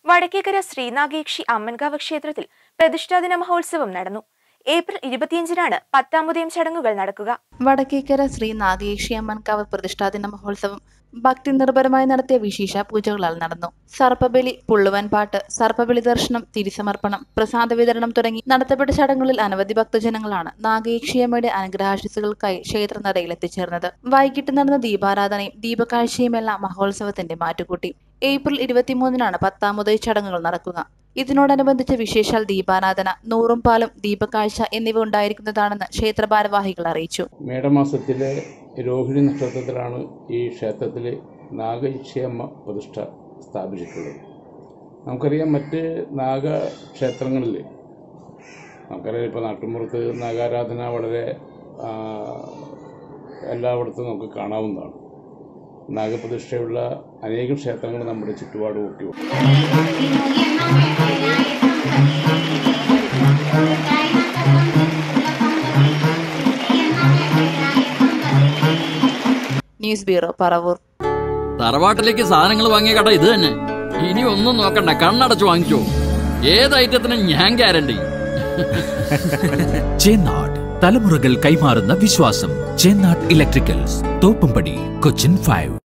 വടക്കേക്കര ശ്രീനാഗേക്ഷി അമ്മൻകാവ് ക്ഷേത്രത്തിൽ പ്രതിഷ്ഠാദിന മഹോത്സവം നടന്നു ഏപ്രിൽ ഇരുപത്തിയഞ്ചിനാണ് പത്താമുദയം ചടങ്ങുകൾ നടക്കുക വടക്കേക്കര ശ്രീ നാഗേക്ഷി അമ്മൻകാവ് പ്രതിഷ്ഠാദിന മഹോത്സവം ഭക്തി നിർഭരമായി നടത്തിയ വിശേഷ പൂജകളാൽ നടന്നു സർപ്പബലി പുള്ളുവൻ പാട്ട് സർപ്പബലി ദർശനം തിരിസമർപ്പണം പ്രസാദ വിതരണം തുടങ്ങി നടത്തപ്പെട്ട ചടങ്ങുകളിൽ അനവധി ഭക്തജനങ്ങളാണ് നാഗേക്ഷിയമ്മയുടെ അനുഗ്രഹാശിസുകൾക്കായി ക്ഷേത്രനടയിൽ എത്തിച്ചേർന്നത് വൈകിട്ട് നടന്ന ദീപാരാധനയും ദീപകാഴ്ചയുമെല്ലാം മഹോത്സവത്തിന്റെ മാറ്റുകൂട്ടി ഏപ്രിൽ ഇരുപത്തിമൂന്നിനാണ് പത്താമുദയ ചടങ്ങുകൾ നടക്കുക ഇതിനോടനുബന്ധിച്ച് വിശേഷാൽ ദീപാരാധന നൂറും പാലും ദീപക്കാഴ്ച എന്നിവ ഉണ്ടായിരിക്കുന്നതാണെന്ന് ക്ഷേത്ര ഭാരവാഹികൾ അറിയിച്ചു മേടമാസത്തിലെ രോഹിണി നക്ഷത്രത്തിലാണ് ഈ ക്ഷേത്രത്തിൽ നാഗയിക്ഷയമ്മ പ്രതിഷ്ഠ സ്ഥാപിച്ചിട്ടുള്ളത് നമുക്കറിയാം മറ്റ് നാഗക്ഷേത്രങ്ങളിൽ നമുക്കറിയാം ഇപ്പോൾ നാട്ടുമ്പുറത്ത് നാഗാരാധന വളരെ ആ, എല്ലായിടത്തും നമുക്ക് കാണാവുന്നതാണ് നാഗപ്രതിഷ്ഠയുള്ള അനേകം ക്ഷേത്രങ്ങൾ നമ്മുടെ ചുറ്റുപാടും ഒക്കെ ഉണ്ട് ന്യൂസ് ബ്യൂറോ പറവൂർ തറവാട്ടിലേക്ക് സാധനങ്ങൾ വാങ്ങിയ കട ഇത് തന്നെ ഇനി ഒന്നും നോക്കണ്ട കണ്ണടച്ച് വാങ്ങിച്ചോ ഏത് ഐറ്റത്തിനും ഞാൻ ഗ്യാരണ്ടി ചേന്നാട് തലമുറകൾ കൈമാറുന്ന വിശ്വാസം ചേന്നാട് ഇലക്ട്രിക്കൽസ് തോപ്പുംപടി കൊച്ചിൻ ഫൈവ്